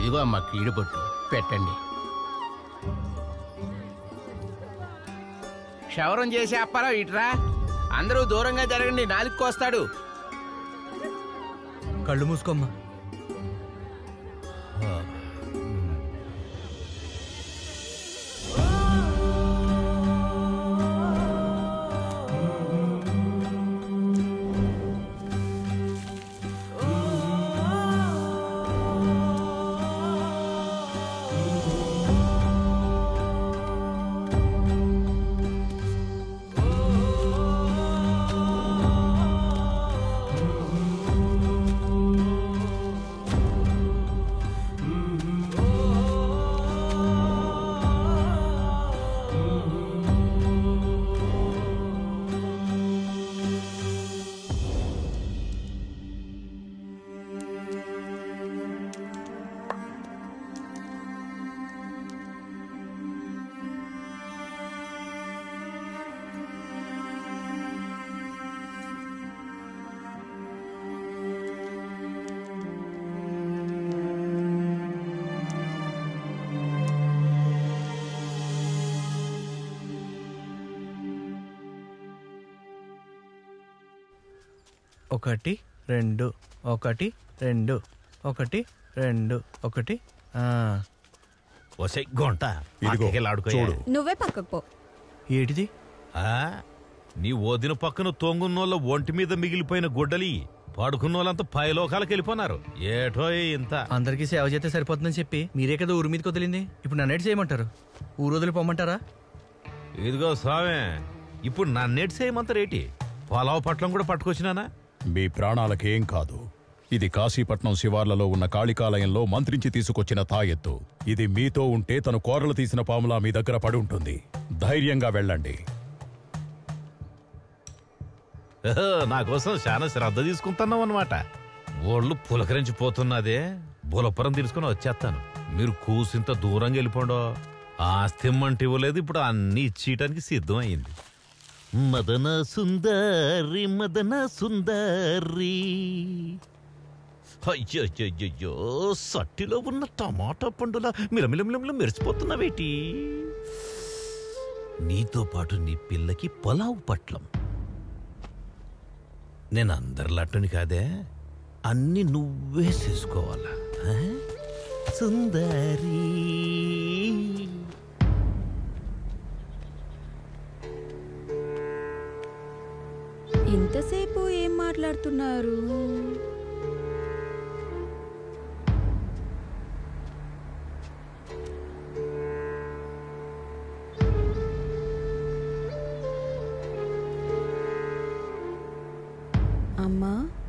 ఇదిగో అమ్మ కీడు పొట్టు పెట్టండి క్షవరం చేసి అప్పారావు ఇట్రా అందరూ దూరంగా జరగండి నాలుగు కోస్తాడు కళ్ళు మూసుకోమ్మా ఒకటి రెండు ఒకటి రెండు ఒకటి రెండు ఒకటి ఆ, ఒసై గొంట ఇదిగో చూడు నువ్వే పక్కకు పో ఏటిది నీ వదిన పక్కన తొంగున్నోళ్ళ ఒంటి మీద మిగిలిపోయిన గుడ్డలి పడుకున్నోళ్ళంతా పైలోకాలకు వెళ్ళిపోనారు ఏటో ఇంత అందరికీ సేవ చేస్తే సరిపోతుందని చెప్పి మీరే కదా ఊరి మీదకి వదిలింది ఇప్పుడు నన్నేటి చేయమంటారు ఊరు వదిలి పొమ్మంటారా ఇదిగో స్వామి ఇప్పుడు నన్నేటి చేయమంటారేటి పొలావ పట్లం కూడా పట్టుకొచ్చినానా మీ ప్రాణాలకేం కాదు ఇది కాశీపట్నం శివార్లలో ఉన్న కాళికాలయంలో మంత్రించి తీసుకొచ్చిన తాయెత్తు ఇది మీతో ఉంటే తను కోరలు తీసిన పాములా మీ దగ్గర పడి ఉంటుంది ధైర్యంగా వెళ్ళండి ఓహో, నా కోసం చాలా శ్రద్ధ తీసుకుంటున్నావు అనమాట ఒళ్ళు పులకరించిపోతున్నదే బులపురం తీసుకుని వచ్చేస్తాను మీరు కూసింత దూరంగా వెళ్ళిపోండో ఆస్తి ఇమ్మంటే ఇవ్వలేదు ఇప్పుడు అన్ని ఇచ్చేయటానికి సిద్ధం అయింది మదన సుందరి మదన సుందరి అయ్యయ్యో సట్టిలో ఉన్న టమాటా పండులా మిలమిలమిలమిల మెరిసిపోతున్నావేటి నీతో పాటు నీ పిల్లకి పొలావు పట్లం నేను అందరిలాంటిని కాదే అన్ని నువ్వే చేసుకోవాలా ఆ? సుందరి ఇంతసేపు ఏం మాట్లాడుతున్నారు అమ్మా